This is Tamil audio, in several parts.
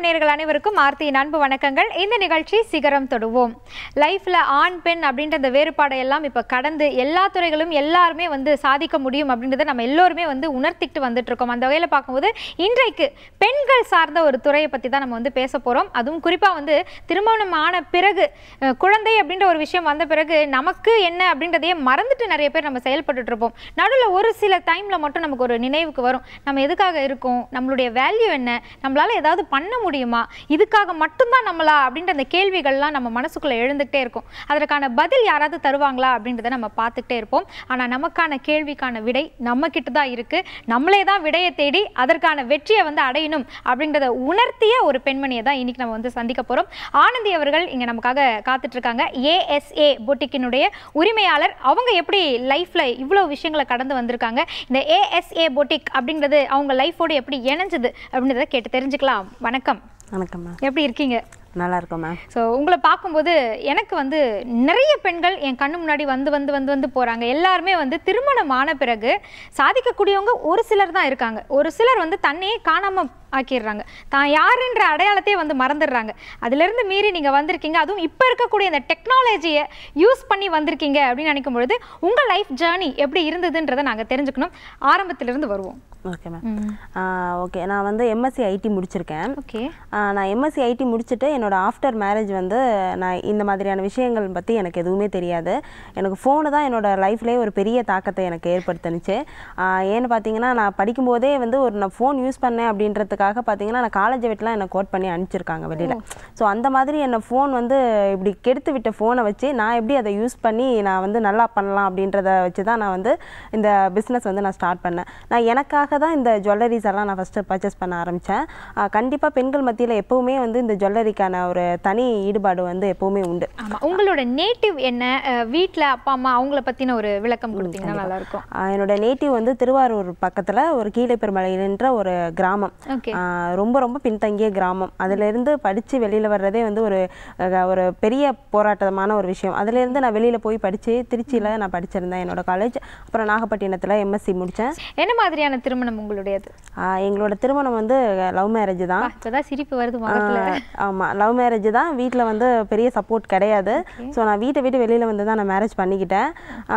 நேயர்கள் அனைவருக்கும் ஆர்த்தியின் அன்பு வணக்கங்கள் இந்த நிகழ்ச்சி சிகரம் தொடுவோம் லைஃப்ல ஆண் பெண் அப்படின்ற அந்த வேறுபாடை எல்லாம் இப்ப கடந்து எல்லா துறைகளும் எல்லாருமே வந்து சாதிக்க முடியும் அப்படின்றத நம்ம எல்லோருமே வந்து உணர்த்திட்டு வந்துட்டு இருக்கோம் அந்த வகையில பார்க்கும்போது இன்றைக்கு பெண்கள் சார்ந்த ஒரு துறையை பத்தி தான் நம்ம வந்து பேச போறோம் அதுவும் குறிப்பா வந்து திருமணம் ஆன பிறகு அஹ், குழந்தை அப்படின்ற ஒரு விஷயம் வந்த பிறகு நமக்கு என்ன அப்படின்றதையே மறந்துட்டு நிறைய பேர் நம்ம செயல்பட்டுட்டு இருப்போம் நடுவில் ஒரு சில டைம்ல மட்டும் நமக்கு ஒரு நினைவுக்கு வரும் நம்ம எதுக்காக இருக்கோம் நம்மளுடைய வேல்யூ என்ன நம்மளால ஏதாவது பண்ண முடியுமா இதுக்காக மட்டும்தான் நம்மளா அப்படின்ற அந்த கேள்விகள்லாம் நம்ம மனசுக்குள்ள எழுந்துகிட்டே இருக்கும் அதற்கான பதில் யாராவது தருவாங்களா அப்படின்றத நம்ம பார்த்துக்கிட்டே இருப்போம் ஆனா நமக்கான கேள்விக்கான விடை நம்ம கிட்ட தான் இருக்கு நம்மளே தான் விடையை தேடி அதற்கான வெற்றியை வந்து அடையணும் அப்படின்றத உணர்த்திய ஒரு பெண்மணியை தான் இன்னைக்கு நம்ம வந்து சந்திக்க போறோம் ஆனந்தி அவர்கள் இங்க நமக்காக காத்துட்டு இருக்காங்க ஏஎஸ்ஏ பொட்டிக்கினுடைய உரிமையாளர் அவங்க எப்படி லைஃப்ல இவ்வளவு விஷயங்களை கடந்து வந்திருக்காங்க இந்த ஏஎஸ்ஏ பொட்டிக் அப்படின்றது அவங்க லைஃபோடு எப்படி இணைஞ்சது அப்படின்றத கேட்டு தெரிஞ்சுக்கலாம் வணக்கம் வணக்கம் மேம் எப்படி இருக்கீங்க நல்லா இருக்கோம் மேம் ஸோ உங்களை பார்க்கும்போது எனக்கு வந்து நிறைய பெண்கள் என் கண்ணு முன்னாடி வந்து வந்து வந்து வந்து போகிறாங்க எல்லாருமே வந்து திருமணம் ஆன பிறகு சாதிக்கக்கூடியவங்க ஒரு சிலர் தான் இருக்காங்க ஒரு சிலர் வந்து தன்னையே காணாமல் ஆக்கிடுறாங்க தான் யாருன்ற அடையாளத்தையே வந்து மறந்துடுறாங்க அதுலேருந்து மீறி நீங்கள் வந்திருக்கீங்க அதுவும் இப்போ இருக்கக்கூடிய இந்த டெக்னாலஜியை யூஸ் பண்ணி வந்திருக்கீங்க அப்படின்னு நினைக்கும் பொழுது உங்கள் லைஃப் ஜேர்னி எப்படி இருந்ததுன்றதை நாங்கள் தெரிஞ்சுக்கணும் ஆரம்பத்திலிருந்து வருவோம் ஓகே மேம் ஓகே நான் வந்து எம்எஸ்சி ஐடி முடிச்சிருக்கேன் ஓகே ஆ, நான் எம்எஸ்சி ஐடி முடிச்சுட்டு என்னோட ஆஃப்டர் மேரேஜ் வந்து நான் இந்த மாதிரியான விஷயங்கள் பற்றி எனக்கு எதுவுமே தெரியாது எனக்கு ஃபோனு தான் என்னோட லைஃப்லேயே ஒரு பெரிய தாக்கத்தை எனக்கு ஏற்படுத்துனுச்சு ஆ, ஏன்னு பார்த்தீங்கன்னா நான் படிக்கும்போதே வந்து ஒரு நான் ஃபோன் யூஸ் பண்ணேன் அப்படின்றதுக்காக பார்த்தீங்கன்னா நான் காலேஜ் விட்டுலாம் என்னை கோட் பண்ணி அனுப்பிச்சிருக்காங்க வெளியில் ஸோ அந்த மாதிரி என்னை ஃபோன் வந்து இப்படி கெடுத்து விட்ட ஃபோனை வச்சு நான் எப்படி அதை யூஸ் பண்ணி நான் வந்து நல்லா பண்ணலாம் அப்படின்றத வச்சு தான் நான் வந்து இந்த பிஸ்னஸ் வந்து நான் ஸ்டார்ட் பண்ணேன் நான் எனக்காக தான் இந்த ஜுவல்லரிஸ் எல்லாம் நான் ஃபஸ்ட்டு பர்ச்சேஸ் பண்ண ஆரம்பித்தேன் கண்டிப்பாக பெண்கள் மத்தியில் எப்போவுமே வந்து இந்த ஜுவல்லரிக்கான ஒரு தனி ஈடுபாடு வந்து எப்போவுமே உண்டு ஆமா உங்களோட நேட்டிவ் என்ன வீட்டில் அப்பா அம்மா அவங்கள பத்தின ஒரு விளக்கம் கொடுத்தீங்கன்னா நல்லா இருக்கும் ஆஹ் என்னோட நேட்டிவ் வந்து திருவாரூர் பக்கத்தில் ஒரு கீழைப்பெருமலைன்ற ஒரு கிராமம் ஓகே ஆஹ் ரொம்ப ரொம்ப பின்தங்கிய கிராமம் அதிலிருந்து படித்து வெளியில் வர்றதே வந்து ஒரு அஹ், ஒரு பெரிய போராட்டமான ஒரு விஷயம் அதிலிருந்து நான் வெளியில் போய் படித்து திருச்சியில் நான் படிச்சிருந்தேன் என்னோட காலேஜ் அப்புறம் நாகப்பட்டினத்தில் எம்எஸ்சி முடித்தேன் என்ன மாதிரியான திருமணம் உங்களுடையது எங்களோட திருமணம் வந்து லவ் மேரேஜ் தான் அப்பா, இப்பதான் சிரிப்பு வருது முகத்துல ஆமாம் லவ் மேரேஜ் தான் வீட்டில் வந்து பெரிய சப்போர்ட் கிடையாது ஸோ நான் வீட்டை விட்டு வெளியில் வந்து தான் நான் மேரேஜ் பண்ணிக்கிட்டேன்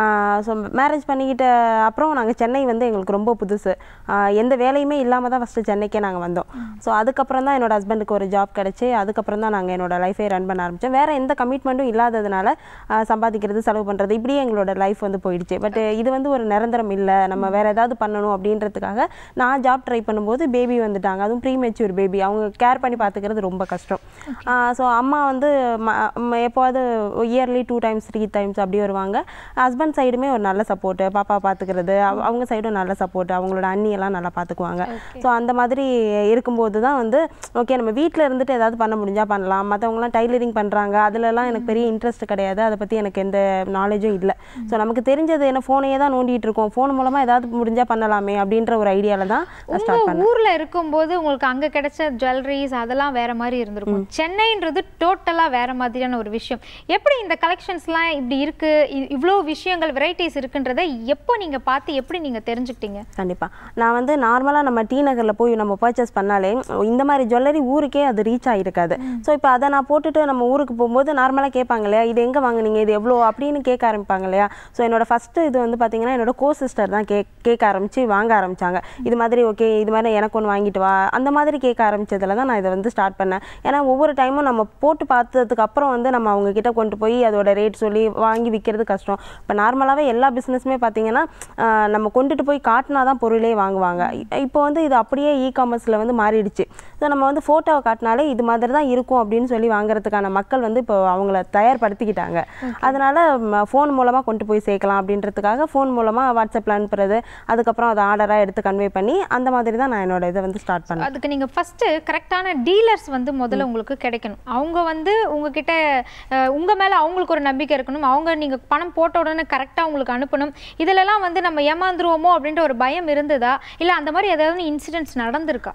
ஸோ மேரேஜ் பண்ணிக்கிட்ட அப்புறம் நாங்கள் சென்னை வந்து எங்களுக்கு ரொம்ப புதுசு ஆஹ் எந்த வேலையுமே இல்லாமல் தான் ஃபஸ்ட்டு சென்னைக்கே நாங்கள் வந்தோம் ஸோ அதுக்கப்புறம் தான் என்னோட ஹஸ்பண்டுக்கு ஒரு ஜாப் கிடச்சி அதுக்கப்புறம் தான் நாங்கள் என்னோட லைஃபை ரன் பண்ண ஆரம்பித்தோம் வேறு எந்த கமிட்மெண்ட்டும் இல்லாததுனால ஆஹ் சம்பாதிக்கிறது செலவு பண்ணுறது இப்படியே எங்களோட லைஃப் வந்து போயிடுச்சு பட் இது வந்து ஒரு நிரந்தரம் இல்லை நம்ம வேறு ஏதாவது பண்ணணும் அப்படின்றதுக்காக நான் ஜாப் ட்ரை பண்ணும்போது பேபி வந்துட்டாங்க அதுவும் ப்ரீ மெச்சூர் பேபி அவங்க கேர் பண்ணி பார்த்துக்கிறது ரொம்ப கஷ்டம் ஸோ அம்மா வந்து ம- ம- எப்போவாது yearly two times three times அப்படி வருவாங்க ஹஸ்பண்ட் சைடுமே ஒரு நல்ல சப்போர்ட்டு பாப்பா பார்த்துக்கிறது அவ- அவங்க சைடும் நல்ல சப்போர்ட் அவங்களோட அண்ணியெல்லாம் நல்லா பார்த்துக்குவாங்க ஸோ அந்த மாதிரி இருக்கும்போது தான் வந்து ஓகே நம்ம வீட்டில் இருந்துட்டு ஏதாவது பண்ண முடிஞ்சா பண்ணலாம் மற்றவங்களாம் டைலரிங் பண்ணுறாங்க அதுலலாம் எனக்கு பெரிய இன்ட்ரெஸ்ட் கிடையாது அதை பற்றி எனக்கு எந்த நாலேஜும் இல்லை ஸோ நமக்கு தெரிஞ்சது என்ன ஃபோனையே தான் நோண்டிட்டு இருக்கோம் ஃபோன் மூலமாக ஏதாவது முடிஞ்சா பண்ணலாமே அப்படின்ற ஒரு ஐடியாவில் தான் நான் ஸ்டார்ட் உங்க ஊர்ல இருக்கும்போது உங்களுக்கு அங்க கிடைச்ச ஜுவல்லரிஸ் அதெல்லாம் வேற மாதிரி இருந்திருக்கும் சென்னைன்றது டோட்டலா வேற மாதிரியான ஒரு விஷயம் எப்படி இந்த கலெக்ஷன்ஸ்லாம் இப்படி இருக்கு இ- இவ்ளோ விஷயங்கள் வெரைட்டிஸ் இருக்குன்றதை எப்போ நீங்க பார்த்து எப்படி நீங்க தெரிஞ்சுக்கிட்டீங்க கண்டிப்பாக நான் வந்து நார்மலாக நம்ம டி நகரில் போய் நம்ம பர்ச்சேஸ் பண்ணாலே இந்த மாதிரி ஜுவல்லரி ஊருக்கே அது ரீச் ஆகிருக்காது ஸோ இப்போ அதை நான் போட்டுட்டு நம்ம ஊருக்கு போகும்போது நார்மலாக கேட்பாங்க இல்லையா இது எங்கே வாங்குனீங்க இது எவ்வளோ அப்படின்னு கேட்க ஆரம்பிப்பாங்க இல்லையா ஸோ என்னோட ஃபஸ்ட்டு இது வந்து பார்த்தீங்கன்னா என்னோட கோ சிஸ்டர் தான் கேக் கேட்க ஆரம்பித்து வாங்க ஆரம்பிச்சாங்க இது மாதிரி ஓகே இது மாதிரி எனக்கு ஒன்று வாங்கிட்டு வா அந்த மாதிரி கேட்க ஆரம்பிச்சதுல தான் நான் இதை வந்து ஸ்டார்ட் பண்ணேன் ஏன்னா ஒவ்வொரு டைமும் நம்ம போட்டு பார்த்ததுக்கு அப்புறம் வந்து நம்ம அவங்க கிட்ட கொண்டு போய் அதோட ரேட் சொல்லி வாங்கி விற்கிறது கஷ்டம் இப்போ நார்மலாகவே எல்லா பிஸ்னஸுமே பார்த்தீங்கன்னா ஆஹ் நம்ம கொண்டுட்டு போய் காட்டினா தான் பொருளே வாங்குவாங்க இ- இப்போ வந்து இது அப்படியே இ காமர்ஸில் வந்து மாறிடுச்சு ஸோ நம்ம வந்து ஃபோட்டோவை காட்டினாலே இது மாதிரி தான் இருக்கும் அப்படின்னு சொல்லி வாங்குறதுக்கான மக்கள் வந்து இப்போ அவங்கள தயார்படுத்திக்கிட்டாங்க அதனால ஃபோன் மூலமாக கொண்டு போய் சேர்க்கலாம் அப்படின்றதுக்காக ஃபோன் மூலமாக வாட்ஸ்அப்பில் அனுப்புறது அதுக்கப்புறம் அதை ஆர்டராக எடுத்து கன்வே பண்ணி அந்த மாதிரி தான் நான் என்னோட இதை வந்து ஸ்டார்ட் பண்ணேன் அதுக்கு நீங்க ஃபர்ஸ்ட் கரெக்டான டீலர்ஸ் வந்து முதல்ல உங்களுக்கு கிடைக்கணும் அவங்க வந்து உங்ககிட்ட அஹ், உங்க மேல அவங்களுக்கு ஒரு நம்பிக்கை இருக்கணும் அவங்க நீங்க பணம் போட்ட உடனே கரெக்டா உங்களுக்கு அனுப்பணும் இதுலலாம் வந்து நம்ம ஏமாந்துருவோமோ அப்படின்ற ஒரு பயம் இருந்ததா இல்ல அந்த மாதிரி ஏதாவது இன்சிடென்ட்ஸ் நடந்திருக்கா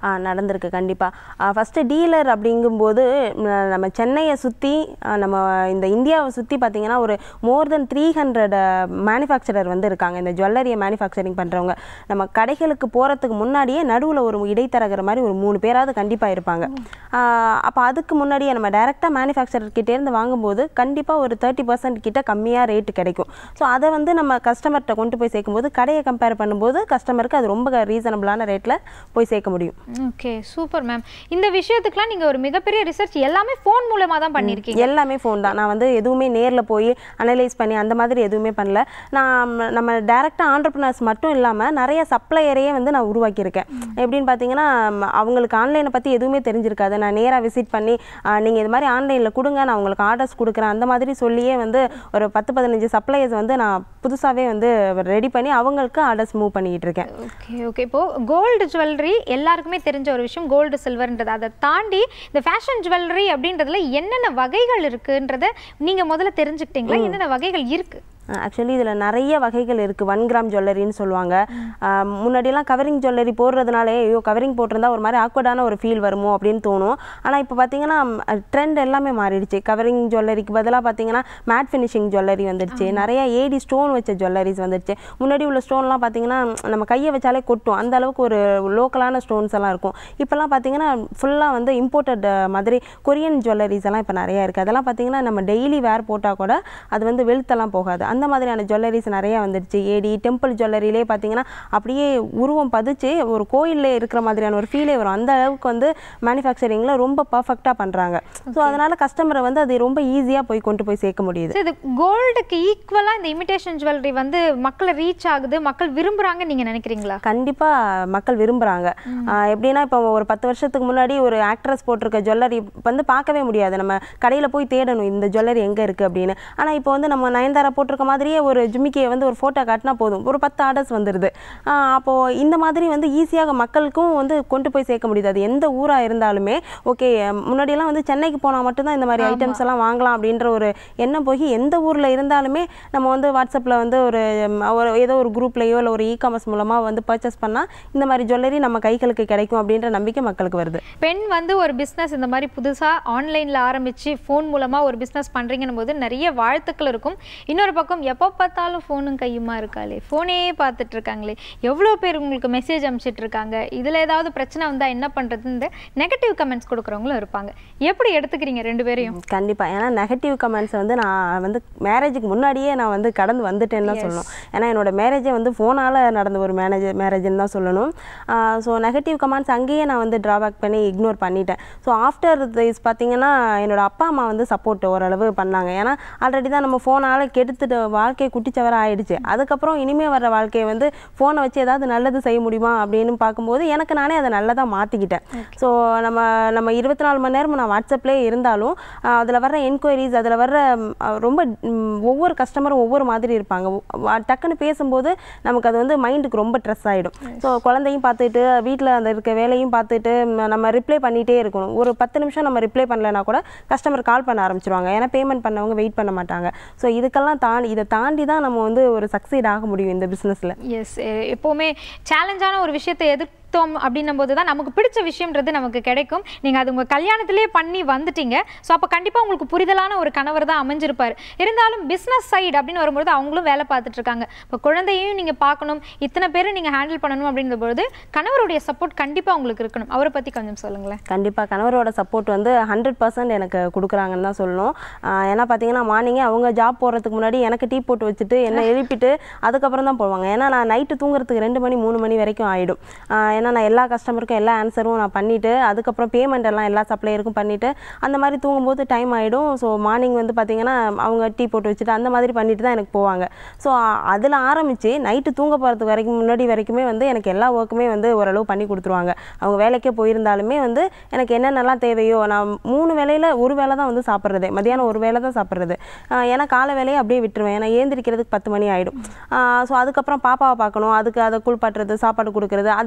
ஆ நடந்திருக்கு கண்டிப்பாக ஃபஸ்ட்டு டீலர் அப்படிங்கும்போது ம், நம்ம சென்னையை சுற்றி நம்ம இந்த இந்தியாவை சுற்றி பார்த்தீங்கன்னா ஒரு more then three hundred manufacturer வந்து இருக்காங்க இந்த ஜுவல்லரியை மேனுஃபேக்சரிங் பண்ணுறவங்க நம்ம கடைகளுக்கு போகிறதுக்கு முன்னாடியே நடுவில் ஒரு இடைத்தரகர் மாதிரி ஒரு மூணு பேராவது கண்டிப்பாக இருப்பாங்க அப்போ அதுக்கு முன்னாடியே நம்ம டைரெக்டாக மேனுஃபேக்சரர் கிட்டேருந்து வாங்கும்போது கண்டிப்பாக ஒரு தேர்ட்டி பர்சன்ட் கிட்ட கம்மியாக ரேட்டு கிடைக்கும் ஸோ அதை வந்து நம்ம கஸ்டமர்கிட்ட கொண்டு போய் சேர்க்கும்போது கடையை கம்பேர் பண்ணும்போது கஸ்டமருக்கு அது ரொம்ப ரீசனபிளான ரேட்டில் போய் சேர்க்க முடியும் ஓகே சூப்பர் மேம் இந்த விஷயத்துக்குலாம் நீங்க ஒரு மிகப்பெரிய ரிசர்ச் எல்லாமே ஃபோன் மூலமா தான் பண்ணிருக்கீங்க எல்லாமே ஃபோன் தான் நான் வந்து எதுவுமே நேரில் போய் அனலைஸ் பண்ணி அந்த மாதிரி எதுவுமே பண்ணல நான் நம்ம டேரெக்டாக ஆண்டர்பனர்ஸ் மட்டும் இல்லாமல் நிறைய சப்ளையரையே வந்து நான் உருவாக்கியிருக்கேன் எப்படின்னு பார்த்தீங்கன்னா ம், அவங்களுக்கு ஆன்லைனை பற்றி எதுவுமே தெரிஞ்சிருக்காது நான் நேராக விசிட் பண்ணி நீங்கள் இது மாதிரி ஆன்லைனில் கொடுங்க நான் உங்களுக்கு ஆர்டர்ஸ் கொடுக்குறேன் அந்த மாதிரி சொல்லியே வந்து ஒரு பத்து பதினஞ்சு சப்ளையர்ஸ் வந்து நான் புதுசாகவே வந்து ரெடி பண்ணி அவங்களுக்கு ஆர்டர்ஸ் மூவ் பண்ணிக்கிட்டு இருக்கேன் ஓகே ஓகே இப்போ கோல்டு ஜுவல்லரி எல்லாருக்குமே தெரிஞ்ச ஒரு விஷயம் கோல்டு சில்வர்ன்றது அதை தாண்டி இந்த ஃபேஷன் ஜுவல்லரி அப்படின்றதுல என்னென்ன வகைகள் இருக்குன்றத நீங்க முதல்ல தெரிஞ்சுக்கிட்டீங்களா என்னென்ன வகைகள் இருக்கு ஆக்சுவலி இதில் நிறைய வகைகள் இருக்குது ஒன் கிராம் ஜுவல்லரின்னு சொல்லுவாங்க ஆஹ் முன்னாடியெல்லாம் கவரிங் ஜுவல்லரி போடுறதுனாலே ஐயோ கவரிங் போட்டிருந்தா ஒரு மாதிரி ஆக்வர்டான ஒரு ஃபீல் வருமோ அப்படின்னு தோணும் ஆனால் இப்போ பார்த்தீங்கன்னா ட்ரெண்ட் எல்லாமே மாறிடுச்சு கவரிங் ஜுவல்லரிக்கு பதிலாக பார்த்தீங்கன்னா மேட் ஃபினிஷிங் ஜுவல்லரி வந்துடுச்சு நிறைய ஏடி ஸ்டோன் வச்ச ஜுவல்லரிஸ் வந்துடுச்சு முன்னாடி உள்ள ஸ்டோன்லாம் பார்த்தீங்கன்னா நம்ம கையை வச்சாலே கொட்டும் அந்த அளவுக்கு ஒரு லோக்கலான ஸ்டோன்ஸ் எல்லாம் இருக்கும் இப்போல்லாம் பார்த்தீங்கன்னா ஃபுல்லாக வந்து இம்போர்ட்டட் மாதிரி கொரியன் ஜுவல்லரிஸ் எல்லாம் இப்போ நிறைய இருக்குது அதெல்லாம் பார்த்தீங்கன்னா நம்ம டெய்லி வேர் போட்டால் கூட அது வந்து வெளுத்தெல்லாம் போகாது அந்த மாதிரியான ஜுவல்லரிஸ் நிறைய வந்துடுச்சு ஏடி டெம்பிள் ஜுவல்லரியிலே பார்த்தீங்கன்னா அப்படியே உருவம் பதிச்சு ஒரு கோயில்ல இருக்கிற மாதிரியான ஒரு ஃபீலே வரும் அந்த அளவுக்கு வந்து மேனுஃபேக்சரிங்கில் ரொம்ப பர்ஃபெக்டாக பண்ணுறாங்க ஸோ அதனால கஸ்டமரை வந்து அது ரொம்ப ஈஸியாக போய் கொண்டு போய் சேர்க்க முடியுது So, இது கோல்டுக்கு ஈக்குவலா இந்த இமிடேஷன் ஜுவல்லரி வந்து மக்களை ரீச் ஆகுது மக்கள் விரும்புறாங்க நீங்க நினைக்கிறீங்களா கண்டிப்பாக மக்கள் விரும்புகிறாங்க எப்படின்னா இப்போ ஒரு பத்து வருஷத்துக்கு முன்னாடி ஒரு ஆக்ட்ரஸ் போட்டிருக்க ஜுவல்லரி வந்து பார்க்கவே முடியாது நம்ம கடையில் போய் தேடணும் இந்த ஜுவல்லரி எங்கே இருக்குது அப்படின்னு ஆனால் இப்போ வந்து நம்ம நயன்தாரா போட்டிருக்க மாதிரியே ஒரு ஜிமிக்கியை வந்து ஒரு ஃபோட்டோ காட்டினா போதும் ஒரு பத்து ஆர்டர்ஸ் வந்துடுது அப்போது இந்த மாதிரி வந்து ஈஸியாக மக்களுக்கும் வந்து கொண்டு போய் சேர்க்க முடியுது அது எந்த ஊராக இருந்தாலுமே ஓகே முன்னாடியெல்லாம் வந்து சென்னைக்கு போனால் மட்டும்தான் இந்த மாதிரி ஐட்டம்ஸ் எல்லாம் வாங்கலாம் அப்படின்ற ஒரு எண்ணம் போய் எந்த ஊரில் இருந்தாலுமே நம்ம வந்து வாட்ஸ்அப்பில் வந்து ஒரு ம், ஒரு ஏதோ ஒரு குரூப்லேயோ இல்லை ஒரு இ காமர்ஸ் மூலமாக வந்து பர்ச்சேஸ் பண்ணால் இந்த மாதிரி ஜுவல்லரி நம்ம கைகளுக்கு கிடைக்கும் அப்படின்ற நம்பிக்கை மக்களுக்கு வருது பெண் வந்து ஒரு பிஸ்னஸ் இந்த மாதிரி புதுசாக ஆன்லைனில் ஆரம்பித்து ஃபோன் மூலமாக ஒரு பிஸ்னஸ் பண்ணுறீங்கன்னும் போது நிறைய வாழ்த்துக்கள் இருக்கும் இன்னொரு பக்கம் எப்போ பார்த்தாலும் ஃபோனும் கையுமா இருக்காளே ஃபோனே பார்த்துட்டு இருக்காங்களே எவ்வளோ பேர் உங்களுக்கு மெசேஜ் அனுப்பிச்சிட்டு இருக்காங்க இதில் ஏதாவது பிரச்சனை வந்தால் என்ன பண்ணுறதுன்னு நெகட்டிவ் கமெண்ட்ஸ் கொடுக்குறவங்களும் இருப்பாங்க எப்படி எடுத்துக்கிறீங்க ரெண்டு பேரையும் கண்டிப்பாக ஏன்னா நெகட்டிவ் கமெண்ட்ஸ் வந்து நான் வந்து மேரேஜுக்கு முன்னாடியே நான் வந்து கடந்து வந்துட்டேன்னு தான் சொல்லணும் ஏன்னா என்னோட மேரேஜே வந்து ஃபோனால் நடந்த ஒரு மேரேஜ் மேரேஜ்னு தான் சொல்லணும் ஸோ நெகட்டிவ் கமெண்ட்ஸ் அங்கேயே நான் வந்து ட்ராபேக் பண்ணி இக்னோர் பண்ணிட்டேன் ஸோ ஆஃப்டர் திஸ் பார்த்தீங்கன்னா என்னோட அப்பா அம்மா வந்து சப்போர்ட் ஓரளவு பண்ணாங்க ஏன்னா ஆல்ரெடி தான் நம்ம ஃபோனால் கெடுத்துட்டு வாழ்க்கையை குட்டிச்சவர ஆயிடுச்சு அதுக்கப்புறம் இனிமே வர வாழ்க்கையை வந்து ஃபோனை வச்சு ஏதாவது நல்லது செய்ய முடியுமா அப்படின்னு பார்க்கும்போது எனக்கு நானே அதை நல்லதாக மாற்றிக்கிட்டேன் ஸோ நம்ம நம்ம இருபத்தி நாலு மணி நேரம் நான் வாட்ஸ்அப்லேயே இருந்தாலும் அதில் வர்ற என்கொயரிஸ் அதில் வர்ற ம், அஹ், ரொம்ப ம், ஒவ்வொரு கஸ்டமரும் ஒவ்வொரு மாதிரி இருப்பாங்க வ- டக்குன்னு பேசும்போது நமக்கு அது வந்து மைண்டுக்கு ரொம்ப ஸ்ட்ரெஸ் ஆகிடும் ஸோ குழந்தையும் பார்த்துட்டு வீட்டில் அந்த இருக்க வேலையும் பார்த்துட்டு ம், நம்ம ரிப்ளை பண்ணிகிட்டே இருக்கணும் ஒரு பத்து நிமிஷம் நம்ம ரிப்ளை பண்ணலைன்னா கூட கஸ்டமர் கால் பண்ண ஆரம்பிச்சிருவாங்க ஏன்னா பேமெண்ட் பண்ணவங்க வெயிட் பண்ண மாட்டாங்க ஸோ இதுக்கெல்லாம் தாண்டி இதை தாண்டி தான் நம்ம வந்து ஒரு சக்சீட் ஆக முடியும் இந்த பிஸ்னஸில் எஸ் எப்போவுமே சேலஞ்சான ஒரு விஷயத்தை எதிர்த்தோம் அப்படின்னும் போது தான் நமக்கு பிடிச்ச விஷயம்ன்றது நமக்கு கிடைக்கும் நீங்கள் அது உங்கள் கல்யாணத்திலே பண்ணி வந்துட்டீங்க ஸோ அப்போ கண்டிப்பாக உங்களுக்கு புரிதலான ஒரு கணவர் தான் அமைஞ்சிருப்பார் இருந்தாலும் பிஸ்னஸ் சைடு அப்படின்னு வரும்போது அவங்களும் வேலை பார்த்துட்டு இருக்காங்க இப்போ குழந்தையும் நீங்கள் பார்க்கணும் இத்தனை பேரை நீங்கள் ஹேண்டில் பண்ணணும் அப்படின்ற பொழுது கணவருடைய சப்போர்ட் கண்டிப்பாக உங்களுக்கு இருக்கணும் அவரை பற்றி கொஞ்சம் சொல்லுங்களேன் கண்டிப்பாக கணவரோட சப்போர்ட் வந்து ஹண்ட்ரட் பர்சன்ட் எனக்கு கொடுக்குறாங்கன்னு தான் சொல்லணும் ஆஹ் ஏன்னா பார்த்தீங்கன்னா மார்னிங்கே அவங்க ஜாப் போகிறதுக்கு முன்னாடி எனக்கு டீ போட்டு வச்சுட்டு என்னை எழுப்பிட்டு அதுக்கப்புறம் தான் போவாங்க ஏன்னா நான் நைட்டு தூங்குறதுக்கு ரெண்டு மணி மூணு மணி வரைக்கும் ஆகிடும் ஏன்னா நான் எல்லா கஸ்டமருக்கும் எல்லா ஆன்சரும் நான் பண்ணிவிட்டு அதுக்கப்புறம் பேமெண்ட் எல்லாம் எல்லா சப்ளையருக்கும் பண்ணிவிட்டு அந்த மாதிரி தூங்கும்போது டைம் ஆகிடும் ஸோ மார்னிங் வந்து பார்த்தீங்கன்னா அவங்க டீ போட்டு வச்சுட்டு அந்த மாதிரி பண்ணிட்டு தான் எனக்கு போவாங்க ஸோ அதில் ஆரம்பித்து நைட்டு தூங்க போகிறதுக்கு வரைக்கும் முன்னாடி வரைக்குமே வந்து எனக்கு எல்லா ஒர்க்குமே வந்து ஓரளவு பண்ணி கொடுத்துருவாங்க அவங்க வேலைக்கே போயிருந்தாலுமே வந்து எனக்கு என்னென்னலாம் தேவையோ நான் மூணு வேளையில் ஒரு வேளை தான் வந்து சாப்பிட்றது மதியானம் ஒரு வேளை தான் சாப்பிட்றது ஏன்னா காலை வேலையை அப்படியே விட்டுருவேன் ஏன்னா ஏந்திரிக்கிறதுக்கு பத்து மணி ஆகிடும் ஸோ அதுக்கப்புறம் பாப்பாவை பார்க்கணும் அதுக்கு அதை குளிப்பாட்டுறது சாப்பாடு கொடுக்குறது அதெல்லாமே ஒரு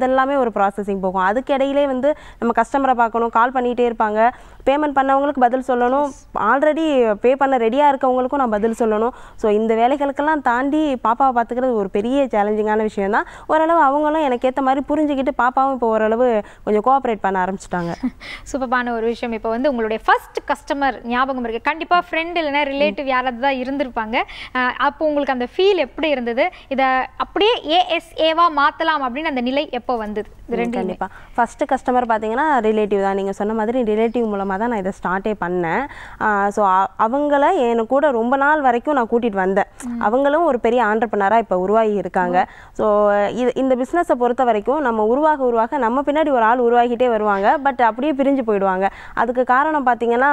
ஒரு ப்ராசஸிங் போகும் அதுக்கு இடையிலே வந்து நம்ம கஸ்டமரை பார்க்கணும் கால் பண்ணிகிட்டே இருப்பாங்க பேமெண்ட் பண்ணவங்களுக்கு பதில் சொல்லணும் ஆல்ரெடி பே பண்ண ரெடியாக இருக்கவங்களுக்கும் நான் பதில் சொல்லணும் ஸோ இந்த வேலைகளுக்கெல்லாம் தாண்டி பாப்பாவை பார்த்துக்கிறது ஒரு பெரிய சேலஞ்சிங்கான விஷயம் தான் ஓரளவு அவங்களும் எனக்கு ஏற்ற மாதிரி புரிஞ்சுக்கிட்டு பாப்பாவும் இப்போ ஓரளவு கொஞ்சம் கோஆப்ரேட் பண்ண ஆரம்பிச்சிட்டாங்க சூப்பரான ஒரு விஷயம் இப்போ வந்து உங்களுடைய ஃபர்ஸ்ட் கஸ்டமர் ஞாபகம் இருக்கு கண்டிப்பாக ஃப்ரெண்ட் இல்லைன்னா ரிலேட்டிவ் யாராவது தான் இருந்திருப்பாங்க அஹ் அப்போ உங்களுக்கு அந்த ஃபீல் எப்படி இருந்தது இதை அப்படியே ஏஎஸ்ஏவா மாற்றலாம் அப்படின்னு அந்த நிலை எப்போ வந்தது இது ரெண்டு கண்டிப்பாக ஃபஸ்ட்டு கஸ்டமர் பார்த்தீங்கன்னா ரிலேட்டிவ் தான் நீங்கள் சொன்ன மாதிரி ரிலேட்டிவ் மூலமாக தான் நான் இதை ஸ்டார்ட்டே பண்ணேன் ஸோ அவங்கள என் கூட ரொம்ப நாள் வரைக்கும் நான் கூட்டிகிட்டு வந்தேன் அவங்களும் ஒரு பெரிய ஆண்டர்பனராக இப்போ உருவாகி இருக்காங்க ஸோ இது இந்த பிஸ்னஸை பொறுத்த வரைக்கும் நம்ம உருவாக உருவாக நம்ம பின்னாடி ஒரு ஆள் உருவாகிட்டே வருவாங்க பட் அப்படியே பிரிஞ்சு போயிடுவாங்க அதுக்கு காரணம் பார்த்தீங்கன்னா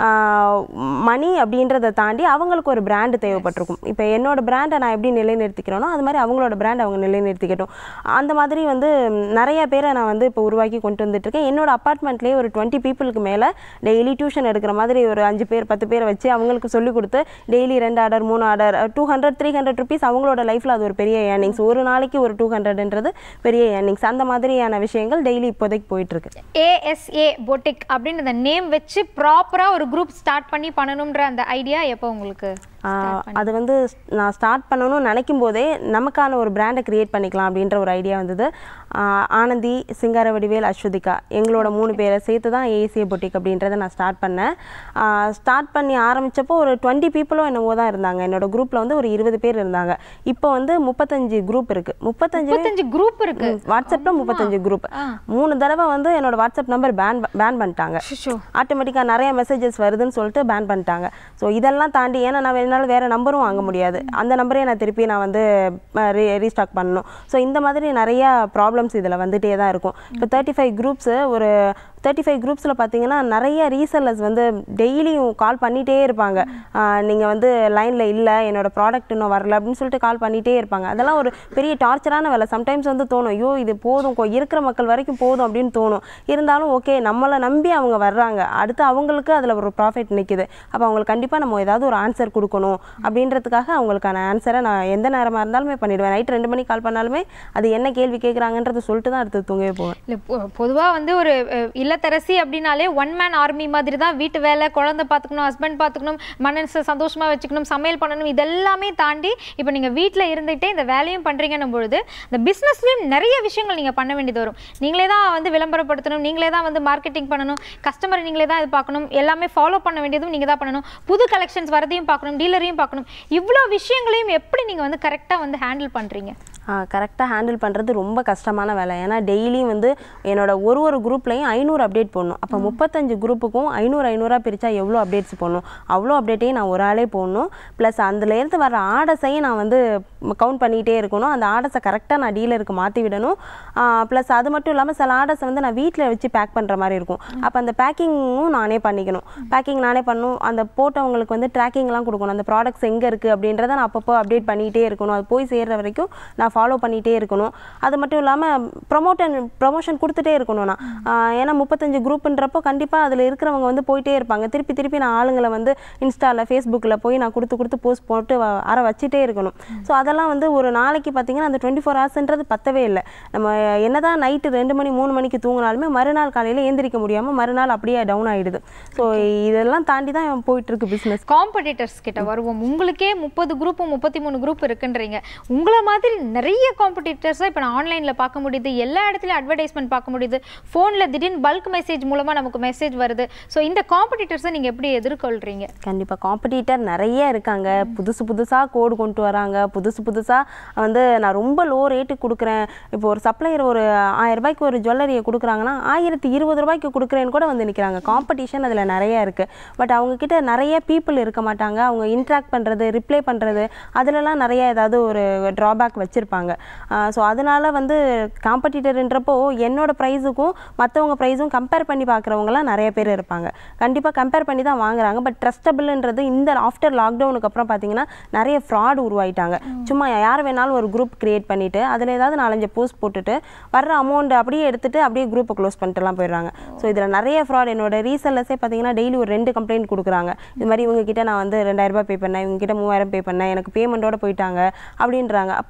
மணி அப்படின்றத தாண்டி அவங்களுக்கு ஒரு பிராண்டு தேவைப்பட்டிருக்கும் இப்போ என்னோட பிராண்டை நான் எப்படி நிலைநிறுத்திக்கிறேனோ அது மாதிரி அவங்களோட பிராண்ட் அவங்க நிலைநிறுத்திக்கட்டும் அந்த மாதிரி வந்து ம், நிறைய பேரை நான் வந்து இப்போ உருவாக்கி கொண்டு வந்துட்டு இருக்கேன் என்னோட அப்பார்ட்மெண்ட்லேயே ஒரு டுவெண்ட்டி பீப்புளுக்கு மேலே டெய்லி டியூஷன் எடுக்கிற மாதிரி ஒரு அஞ்சு பேர் பத்து பேரை வச்சு அவங்களுக்கு சொல்லிக் கொடுத்து டெய்லி ரெண்டு ஆர்டர் மூணு order two hundred three hundred rupees அவங்களோட லைஃப்பில் அது ஒரு பெரிய ஏர்னிங்ஸ் ஒரு நாளைக்கு ஒரு டூ ஹண்ட்ரட்ன்றது பெரிய ஏர்னிங்ஸ் அந்த மாதிரியான விஷயங்கள் டெய்லி இப்போதைக்கு போயிட்டுருக்கு ஏஎஸ்ஏ பொட்டிக் அப்படின்னு அந்த நேம் வச்சு ப்ராப்பராக ஒரு குரூப் ஸ்டார்ட் பண்ணி பண்ணணுன்ற அந்த ஐடியா எப்போ உங்களுக்கு ஆஹ் அது வந்து ஸ்- நான் ஸ்டார்ட் பண்ணணும்னு நினைக்கும் போதே நமக்கான ஒரு பிராண்டை கிரியேட் பண்ணிக்கலாம் அப்படின்ற ஒரு ஐடியா வந்தது ஆஹ் ஆனந்தி சிங்கார வடிவேல் அஸ்வதிகா எங்களோட மூணு பேரை சேர்த்து தான் ஏசிஏ பொட்டிக் அப்படின்றத நான் ஸ்டார்ட் பண்ணேன் ஸ்டார்ட் பண்ணி ஆரம்பிச்சப்போ ஒரு டுவெண்ட்டி பீப்புளும் என்னவோ தான் இருந்தாங்க என்னோட குரூப்பில் வந்து ஒரு இருபது பேர் இருந்தாங்க இப்போ வந்து முப்பத்தஞ்சு குரூப் இருக்குது முப்பத்தஞ்சு முப்பத்தஞ்சு குரூப் இருக்கு வாட்ஸ்அப்பில் முப்பத்தஞ்சு குரூப் மூணு தடவை வந்து என்னோட வாட்ஸ்அப் நம்பர் பேன் பேன் பண்ணிட்டாங்க அச்சச்சோ. ஆட்டோமேட்டிக்காக நிறைய மெசேஜஸ் வருதுன்னு சொல்லிட்டு பேன் பண்ணிட்டாங்க ஸோ இதெல்லாம் தாண்டி ஏன்னா நான் என்னால் வேறு நம்பரும் வாங்க முடியாது அந்த நம்பரே நான் திருப்பி நான் வந்து ரீஸ்டாக் பண்ணணும் ஸோ இந்த மாதிரி நிறைய ப்ராப்ளம்ஸ் இதில் வந்துட்டே தான் இருக்கும் இப்போ தேர்ட்டி ஃபைவ் குரூப்ஸு ஒரு தேர்ட்டி ஃபைவ் குரூப்ஸில் பார்த்தீங்கன்னா நிறைய ரீசெல்லர்ஸ் வந்து டெய்லியும் கால் பண்ணிகிட்டே இருப்பாங்க நீங்கள் வந்து லைனில் இல்லை என்னோட ப்ராடக்ட் இன்னும் வரல அப்படின்னு சொல்லிட்டு கால் பண்ணிகிட்டே இருப்பாங்க அதெல்லாம் ஒரு பெரிய டார்ச்சரான வேலை சம்டைம்ஸ் வந்து தோணும் ஐயோ இது போதும் கொ- இருக்கிற மக்கள் வரைக்கும் போதும் அப்படின்னு தோணும் இருந்தாலும் ஓகே நம்மளை நம்பி அவங்க வர்றாங்க அடுத்து அவங்களுக்கு அதில் ஒரு ப்ராஃபிட் நிற்கிது அப்போ அவங்களுக்கு கண்டிப்பாக நம்ம ஏதாவது ஒரு ஆன்சர் கொடுக்கணும் அப்படின்றதுக்காக அவங்களுக்கான ஆன்சரை நான் எந்த நேரமாக இருந்தாலுமே பண்ணிடுவேன் நைட் ரெண்டு மணிக்கு கால் பண்ணாலுமே அது என்ன கேள்வி கேட்குறாங்கன்றத சொல்லிட்டு தான் அடுத்து தூங்கவே போவேன் இல்லை பொதுவாக வந்து ஒரு அஹ், இல்லத்தரசி அப்படின்னாலே ஒன் மேன் ஆர்மி மாதிரி தான் வீட்டு வேலை குழந்தை பார்த்துக்கணும் ஹஸ்பண்ட் பார்த்துக்கணும் மனசை சந்தோஷமாக வச்சுக்கணும் சமையல் பண்ணணும் இதெல்லாமே தாண்டி இப்போ நீங்கள் வீட்டில் இருந்துகிட்டே இந்த வேலையும் பண்ணுறீங்கன்னும் பொழுது இந்த பிஸ்னஸ்லேயும் நிறைய விஷயங்கள் நீங்கள் பண்ண வேண்டியது வரும் நீங்களே தான் வந்து விளம்பரப்படுத்தணும் நீங்களே தான் வந்து மார்க்கெட்டிங் பண்ணணும் கஸ்டமர் நீங்களே தான் இது பார்க்கணும் எல்லாமே ஃபாலோ பண்ண வேண்டியதும் நீங்கள் தான் பண்ணணும் புது கலெக்ஷன்ஸ் வரதையும் பார்க்கணும் டீலரையும் பார்க்கணும் இவ்வளோ விஷயங்களையும் எப்படி நீங்கள் வந்து கரெக்டாக வந்து ஹேண்டில் பண்ணுறீங்க கரெக்டாக ஹேண்டில் பண்ணுறது ரொம்ப கஷ்டமான வேலை ஏன்னா டெய்லியும் வந்து என்னோட ஒரு ஒரு குரூப்லையும் ஐநூறு அப்டேட் போடணும் அப்போ முப்பத்தஞ்சு குரூப்புக்கும் ஐநூறு ஐநூறாக பிரித்தா எவ்வளோ அப்டேட்ஸ் போடணும் அவ்வளோ அப்டேட்டையும் நான் ஒரு ஆளே போடணும் ப்ளஸ் அதுலேருந்து வர ஆர்டர்ஸையும் நான் வந்து கவுண்ட் பண்ணிகிட்டே இருக்கணும் அந்த ஆர்டர்ஸை கரெக்டாக நான் டீலருக்கு மாற்றி விடணும் ப்ளஸ் அது மட்டும் இல்லாமல் சில ஆர்டர்ஸை வந்து நான் வீட்டில் வச்சு பேக் பண்ணுற மாதிரி இருக்கும் அப்போ அந்த பேக்கிங்கும் நானே பண்ணிக்கணும் பேக்கிங் நானே பண்ணணும் அந்த போட்டவங்களுக்கு வந்து ட்ராக்கிங்லாம் கொடுக்கணும் அந்த ப்ராடக்ட்ஸ் எங்கே இருக்குது அப்படின்றத நான் அப்பப்போ அப்டேட் பண்ணிகிட்டே இருக்கணும் அது போய் சேர்ற வரைக்கும் நான் ஃபாலோ பண்ணிகிட்டே இருக்கணும் அது மட்டும் இல்லாமல் ப்ரொமோட்டன் ப்ரொமோஷன் கொடுத்துட்டே இருக்கணும் நான் ஆஹ் ஏன்னா முப்பத்தஞ்சு குரூப்புன்றப்போ கண்டிப்பாக அதில் இருக்கிறவங்க வந்து போயிட்டே இருப்பாங்க திருப்பி திருப்பி நான் ஆளுங்களை வந்து இன்ஸ்டாவில் ஃபேஸ்புக்கில் போய் நான் கொடுத்து கொடுத்து போஸ்ட் போட்டு வ- அற வச்சுட்டே இருக்கணும் ஸோ அதெல்லாம் வந்து ஒரு நாளைக்கு பார்த்தீங்கன்னா அந்த டுவெண்ட்டி ஃபோர் ஹவர்ஸ்ன்றது பத்தவே இல்லை நம்ம என்னதான் நைட்டு ரெண்டு மணி மூணு மணிக்கு தூங்கினாலுமே மறுநாள் காலையில் ஏந்திரிக்க முடியாமல் மறுநாள் அப்படியே டவுன் ஆகிடுது ஸோ இதெல்லாம் தாண்டி தான் போயிட்டுருக்கு பிஸ்னஸ் காம்படிட்டர்ஸ் கிட்ட வருவோம் உங்களுக்கே முப்பது குரூப் முப்பத்தி மூணு குரூப் இருக்குன்றீங்க உங்களை மாதிரி நிறைய காம்படிட்டர்ஸை இப்போ நான் ஆன்லைனில் பார்க்க முடியுது எல்லா இடத்துலையும் அட்வர்டைஸ்மெண்ட் பார்க்க முடியுது ஃபோனில் திடீர்னு பல்க் மெசேஜ் மூலமாக நமக்கு மெசேஜ் வருது ஸோ இந்த காம்படிட்டர்ஸை நீங்கள் எப்படி எதிர்கொள்கிறீங்க கண்டிப்பாக காம்படிட்டர் நிறைய இருக்காங்க புதுசு புதுசாக கோடு கொண்டு வராங்க புதுசு புதுசாக வந்து நான் ரொம்ப லோ ரேட்டுக்கு கொடுக்குறேன் இப்போ ஒரு சப்ளையர் ஒரு ஆயிரம் ரூபாய்க்கு ஒரு ஜுவல்லரியை கொடுக்குறாங்கன்னா ஆயிரத்தி இருபது ரூபாய்க்கு கொடுக்குறேன்னு கூட வந்து நிற்கிறாங்க காம்படிஷன் அதில் நிறைய இருக்குது பட் அவங்கக்கிட்ட நிறைய பீப்புள் இருக்க மாட்டாங்க அவங்க இன்ட்ராக்ட் பண்ணுறது ரிப்ளை பண்ணுறது அதிலலாம் நிறைய ஏதாவது ஒரு ட்ராபேக் வச்சுருப்பாங்க ஸோ அதனால வந்து காம்படிட்டர்ன்றப்போ என்னோட ப்ரைஸுக்கும் மற்றவங்க ப்ரைஸும் கம்பேர் பண்ணி பார்க்குறவங்கலாம் நிறைய பேர் இருப்பாங்க கண்டிப்பாக கம்பேர் பண்ணி தான் வாங்குறாங்க பட் ட்ரஸ்டபிள்ன்றது இந்த ஆஃப்டர் லாக்டவுனுக்கு அப்புறம் பார்த்தீங்கன்னா நிறைய ஃப்ராட் உருவாயிட்டாங்க சும்மா யார் வேணாலும் ஒரு குரூப் கிரியேட் பண்ணிவிட்டு அதில் ஏதாவது நாலஞ்சு போஸ்ட் போட்டுட்டு வர்ற அமௌண்ட் அப்படியே எடுத்துட்டு அப்படியே குரூப்பை க்ளோஸ் பண்ணிட்டுலாம் போயிடுறாங்க ஸோ இதில் நிறைய ஃப்ராட் என்னோட ரீசெல்லர்ஸே பார்த்தீங்கன்னா டெய்லி ஒரு ரெண்டு கம்ப்ளைண்ட் கொடுக்குறாங்க இது மாதிரி இவங்க கிட்ட நான் வந்து ரெண்டாயிரம் ரூபாய் பே பண்ணேன் இவங்க கிட்ட மூவாயிரம் பே பண்ணேன் எனக்கு பேமெண்ட்டோட போயிட்டாங்க அப்படின்றாங்க அப்போ வந்து நம்ம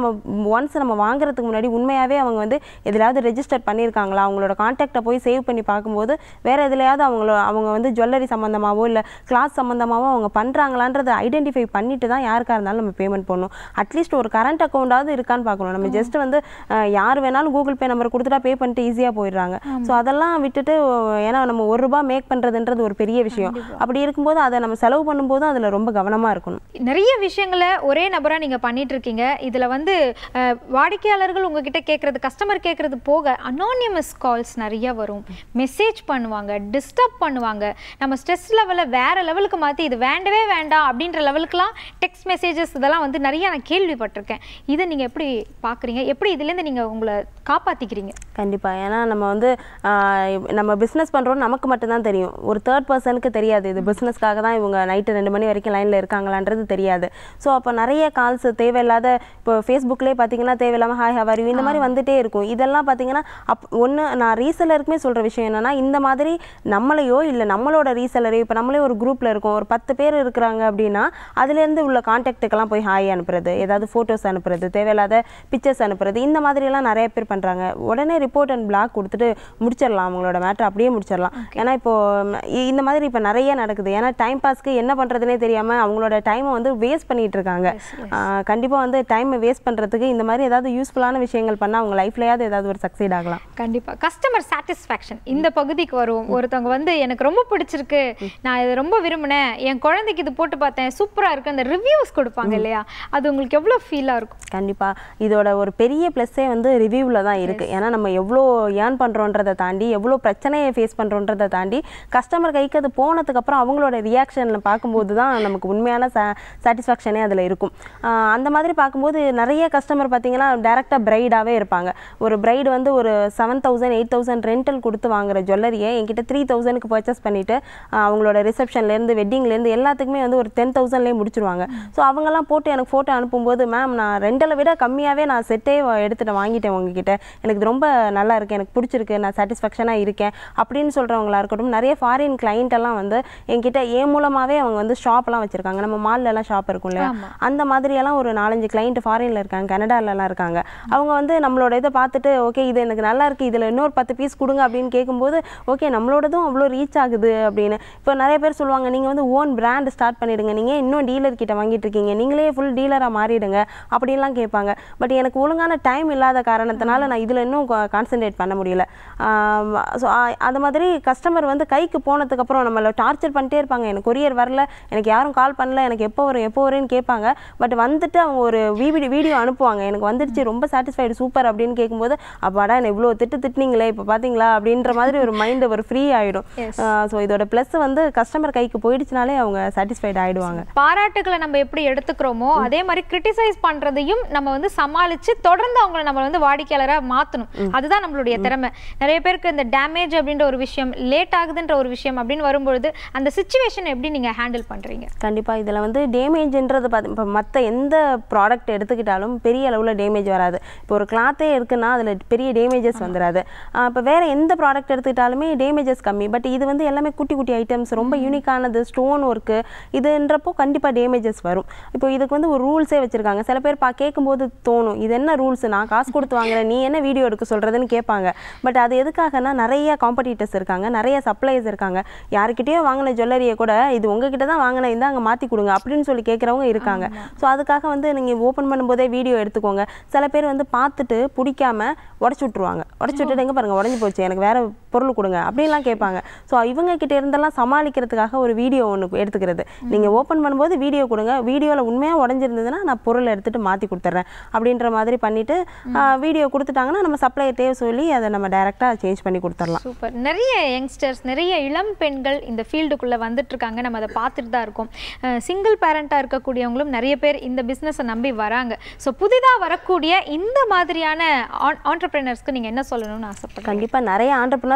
நம்ம ஒன்ஸ் நம்ம வாங்குறதுக்கு முன்னாடி உண்மையாகவே அவங்க வந்து எதுலையாவது ரெஜிஸ்டர் பண்ணியிருக்காங்களா அவங்களோட காண்டாக்டை போய் சேவ் பண்ணி பார்க்கும்போது வேறு எதுலையாவது அவங்கள அவங்க வந்து ஜுவல்லரி சம்மந்தமாகவோ இல்லை கிளாஸ் சம்மந்தமாகவோ அவங்க பண்ணுறாங்களான்றதை ஐடென்டிஃபை பண்ணிட்டு தான் யாருக்காக இருந்தாலும் நம்ம பேமெண்ட் பண்ணணும் அட்லீஸ்ட் ஒரு கரண்ட் அக்கௌண்டாவது இருக்கான்னு பார்க்கணும் நம்ம ஜஸ்ட் வந்து அஹ், யார் வேணாலும் கூகுள் பே நம்பர் கொடுத்துட்டா பே பண்ணிட்டு ஈஸியாக போயிடுறாங்க ஸோ அதெல்லாம் விட்டுட்டு ஏன்னா நம்ம ஒரு ரூபா மேக் பண்ணுறதுன்றது ஒரு பெரிய விஷயம் அப்படி இருக்கும்போது அதை நம்ம செலவு பண்ணும்போதும் அதில் ரொம்ப கவனமாக இருக்கணும் நிறைய விஷயங்களை ஒரே நபரா நீங்க பண்ணிட்டு இருக்கீங்க இதுல வந்து அஹ், வாடிக்கையாளர்கள் உங்ககிட்ட கேட்கறது கஸ்டமர் கேட்கறது போக அனானிமஸ் கால்ஸ் நிறைய வரும் மெசேஜ் பண்ணுவாங்க டிஸ்டர்ப் பண்ணுவாங்க நம்ம ஸ்ட்ரெஸ் லெவலை வேற லெவலுக்கு மாத்தி இது வேண்டவே வேண்டாம் அப்படின்ற லெவலுக்குலாம் டெக்ஸ்ட் மெசேஜஸ் இதெல்லாம் வந்து நிறைய நான் கேள்விப்பட்டிருக்கேன் இதை நீங்க எப்படி பாக்குறீங்க எப்படி இதுலேருந்து நீங்க உங்களை காப்பாத்திக்கிறீங்க கண்டிப்பாக ஏன்னா நம்ம வந்து ஆஹ், நம்ம பிஸ்னஸ் பண்ணுறோம் நமக்கு மட்டும்தான் தெரியும் ஒரு தேர்ட் பர்சனுக்கு தெரியாது இது பிஸ்னஸ்க்காக தான் இவங்க நைட்டு ரெண்டு மணி வரைக்கும் லைனில் இருக்காங்களான்றது தெரியாது ஸோ அப்போ நிறைய கால்ஸ் தேவையில்லாத இப்போ ஃபேஸ்புக்லேயே பார்த்தீங்கன்னா தேவையில்லாமல் ஹாய் ஹவர் இந்த மாதிரி வந்துட்டே இருக்கும் இதெல்லாம் பார்த்தீங்கன்னா அப் ஒன்று நான் ரீசெலருக்குமே சொல்கிற விஷயம் என்னன்னா இந்த மாதிரி நம்மளையோ இல்லை நம்மளோட ரீசெலரையோ இப்போ நம்மளே ஒரு குரூப்பில் இருக்கோம் ஒரு பத்து பேர் இருக்கிறாங்க அப்படின்னா அதுலேருந்து உள்ள காண்டாக்டுக்கெல்லாம் போய் ஹாய் அனுப்புறது ஏதாவது ஃபோட்டோஸ் அனுப்புறது தேவையில்லாத பிக்சர்ஸ் அனுப்புறது இந்த மாதிரியெல்லாம் நிறைய பேர் பண்ணுறாங்க உடனே ரிப்போர்ட் அண்ட் பிளாக் கொடுத்துட்டு முடிச்சிடலாம் அவங்களோட மேட்டர் அப்படியே முடிச்சிடலாம் ஏன்னா இப்போ ம், இ- இந்த மாதிரி இப்போ நிறைய நடக்குது ஏன்னா டைம் பாஸ்க்கு என்ன பண்ணுறதுனே தெரியாமல் அவங்களோட டைமை வந்து வேஸ்ட் பண்ணிட்டு இருக்காங்க கண்டிப்பாக வந்து டைமை வேஸ்ட் பண்ணுறதுக்கு இந்த மாதிரி ஏதாவது யூஸ்ஃபுல்லான விஷயங்கள் பண்ணால் அவங்க லைஃப்லையாவது ஏதாவது ஒரு சக்சீட் ஆகலாம் கண்டிப்பா கஸ்டமர் சாட்டிஸ்ஃபேக்ஷன் இந்த பகுதிக்கு வரும் ஒருத்தவங்க வந்து எனக்கு ரொம்ப பிடிச்சிருக்கு நான் இதை ரொம்ப விரும்பினேன் என் குழந்தைக்கு இது போட்டு பார்த்தேன் சூப்பரா இருக்கு அந்த ரிவ்யூஸ் கொடுப்பாங்க இல்லையா அது உங்களுக்கு எவ்வளவு ஃபீலா இருக்கும் கண்டிப்பாக இதோட ஒரு பெரிய ப்ளஸ்ஸே வந்து ரிவ்யூவில் தான் இருக்குது ஏன்னா நம்ம எவ்வளோ ஏர்ன் பண்ணுறோன்றதை தாண்டி எவ்வளோ பிரச்சனையை ஃபேஸ் பண்ணுறோன்றதை தாண்டி கஸ்டமர் கைக்கு அது போனதுக்கப்புறம் அவங்களோட ரியாக்ஷனில் பார்க்கும்போது தான் நமக்கு உண்மையான சா சாட்டிஸ்ஃபேக்ஷனே அதில் இருக்கும் ஆஹ் அந்த மாதிரி பார்க்கும்போது நிறைய கஸ்டமர் பார்த்தீங்கன்னா டேரெக்டாக பிரைடாகவே இருப்பாங்க ஒரு பிரைடு வந்து ஒரு seven thousand eight thousand rental கொடுத்து வாங்குற ஜுவல்லரியை என்கிட்ட த்ரீ தௌசண்ட்க்கு பர்ச்சேஸ் பண்ணிவிட்டு அவங்களோட ரிசப்ஷன்லேருந்து வெட்டிங்லேருந்து எல்லாத்துக்குமே வந்து ஒரு டென் தௌசண்ட்லேயே முடிச்சிருவாங்க ஸோ அவங்கெல்லாம் போட்டு எனக்கு ஃபோட்டோ அனுப்பும்போது மேம் நான் ரெண்டலை விட கம்மியாகவே நான் செட்டே எடுத்துட்டு வாங்கிட்டேன் உங்ககிட்ட எனக்கு இது ரொம்ப நல்லா இருக்கு எனக்கு பிடிச்சிருக்கு நான் சாட்டிஸ்ஃபேக்ஷனாக இருக்கேன் அப்படின்னு சொல்கிறவங்களா இருக்கட்டும் நிறைய ஃபாரின் கிளைண்ட் எல்லாம் வந்து என்கிட்ட ஏன் மூலமாகவே அவங்க வந்து ஷாப்லாம் வச்சுருக்காங்க நம்ம மால்ல எல்லாம் ஷாப் இருக்கும் இல்லையா ஆமா. அந்த மாதிரியெல்லாம் ஒரு நாலஞ்சு கிளைண்ட் ஃபாரினில் இருக்காங்க கனடாலலாம் இருக்காங்க அவங்க வந்து நம்மளோட இதை பார்த்துட்டு ஓகே இது எனக்கு நல்லா இருக்கு இதில் இன்னொரு பத்து பீஸ் கொடுங்க அப்படின்னு கேட்கும்போது ஓகே நம்மளோடதும் அவ்வளோ ரீச் ஆகுது அப்படின்னு இப்போ நிறைய பேர் சொல்லுவாங்க நீங்கள் வந்து ஓன் பிராண்ட் ஸ்டார்ட் பண்ணிடுங்க நீங்கள் இன்னும் டீலர் கிட்ட வாங்கிட்டு இருக்கீங்க நீங்களே ஃபுல் டீலராக மாறிடுங்க அப்படின்லாம் கேட்பாங்க பட் எனக்கு ஒழுங்கான டைம் இல்லாத காரணத்தினால நான் இதில் இன்னும் கான்சென்ட்ரேட் பண்ண முடியல ஸோ அது மாதிரி கஸ்டமர் வந்து கைக்கு போனதுக்கப்புறம் நம்மளை டார்ச்சர் பண்ணிட்டே இருப்பாங்க எனக்கு கொரியர் வரல எனக்கு யாரும் கால் பண்ணல எனக்கு எப்போ வரும் எப்போ வரும்னு கேட்பாங்க பட் வந்துட்டு அவங்க ஒரு வீடியோ வீடியோ அனுப்புவாங்க எனக்கு வந்துடுச்சு ரொம்ப சாட்டிஸ்ஃபைடு சூப்பர் அப்படின்னு கேட்கும்போது அப்பாடா என்ன இவ்வளோ திட்டு திட்டுனீங்களே இப்போ பார்த்தீங்களா அப்படின்ற மாதிரி ஒரு மைண்டு ஒரு ஃப்ரீ ஆகிடும் Yes. ஸோ இதோட ப்ளஸ் வந்து கஸ்டமர் கைக்கு போயிடுச்சுனாலே அவங்க சாட்டிஸ்ஃபைடு ஆகிடுவாங்க பாராட்டுகளை நம்ம எப்படி எடுத்துக்கிறோமோ அதே மாதிரி கிரிட்டிசைஸ் பண்றதையும் நம்ம வந்து சமாளிச்சு தொடர்ந்து அவங்கள நம்ம வந்து வாடிக்கையாளரா மாத்தணும் அதுதான் நம்மளுடைய திறமை நிறைய பேருக்கு இந்த டேமேஜ் அப்படின்ற ஒரு விஷயம் லேட் ஆகுதுன்ற ஒரு விஷயம் அப்படின்னு வரும்பொழுது அந்த சுச்சுவேஷன் எப்படி நீங்க ஹேண்டில் பண்றீங்க கண்டிப்பாக இதில் வந்து டேமேஜ்ன்றது பார்த்து இப்போ மற்ற எந்த ப்ராடக்ட் எடுத்துக்கிட்டாலும் பெரிய அளவில் டேமேஜ் வராது இப்போ ஒரு கிளாத்தே இருக்குன்னா அதில் பெரிய டேமேஜஸ் வந்துடாது இப்போ வேறு எந்த ப்ராடக்ட் எடுத்துக்கிட்டாலுமே டேமேஜஸ் கம்மி பட் இது வந்து எல்லாமே குட்டி குட்டி ஐட்டம்ஸ் ரொம்ப யூனிக்கானது ஸ்டோன் ஒர்க்கு இதுன்றப்போ கண்டிப்பாக டேமேஜஸ் வரும் இப்போ இதுக்கு வந்து ஒரு ரூல்ஸே வச்சுருக்காங்க சில பேர் பா கேட்கும்போது தோணும் இது என்ன ரூல்ஸ் நான் காசு கொடுத்து வாங்குறேன் நீ என்ன வீடியோ எடுக்க சொல்கிறதுன்னு கேட்பாங்க பட் அது எதுக்காகனா நிறைய காம்படிட்டர்ஸ் இருக்காங்க நிறைய சப்ளைஸ் இருக்காங்க யாருக்கிட்டயோ வாங்கின ஜுவல்லரியை கூட இது உங்ககிட்ட தான் வாங்கினேன் இந்தாங்க மாற்றி கொடுங்க அப்படின்னு சொல்லி கேட்குறவங்க இருக்காங்க ஸோ அதுக்காக வந்து நீங்கள் ஓப்பன் பண்ணும்போதே வீடியோ எடுத்துக்கோங்க சில பேர் வந்து பார்த்துட்டு பிடிக்காம உடச்சி விட்ருவாங்க உடச்சி விட்டுட்டு எங்க பாருங்க உடஞ்சி போச்சு எனக்கு வேற பொருள் கொடுங்க அப்படின்லாம் கேட்பாங்க ஸோ இவங்க கிட்ட இருந்தெல்லாம் சமாளிக்கிறதுக்காக ஒரு வீடியோ ஒன்று எடுத்துக்கிறது நீங்கள் ஓப்பன் பண்ணும்போது வீடியோ கொடுங்க வீடியோவில் உண்மையாக உடஞ்சிருந்ததுன்னா நான் பொருளை எடுத்துட்டு மாற்றி கொடுத்துட்றேன் அப்படின்ற மாதிரி பண்ணிட்டு வீடியோ கொடுத்துட்டாங்கன்னா நம்ம சப்ளையர்ட்டே சொல்லி அதை நம்ம டைரெக்டாக சேஞ்ச் பண்ணி கொடுத்துடலாம் சூப்பர் நிறைய யங்ஸ்டர்ஸ் நிறைய இளம் பெண்கள் இந்த ஃபீல்டுக்குள்ளே வந்துட்டு இருக்காங்க நம்ம அதை பார்த்துட்டு தான் இருக்கோம் சிங்கிள் பேரண்ட்டாக இருக்கக்கூடியவங்களும் நிறைய பேர் இந்த பிஸ்னஸை நம்பி வராங்க ஸோ புதிதாக வரக்கூடிய இந்த மாதிரியான ஆண்டர்பிரினர்ஸ்க்கு நீங்கள் என்ன சொல்லணும்னு ஆசைப்படுறீங்க கண்டிப்பாக நிறைய ஆண்டர்பனர்ஸ்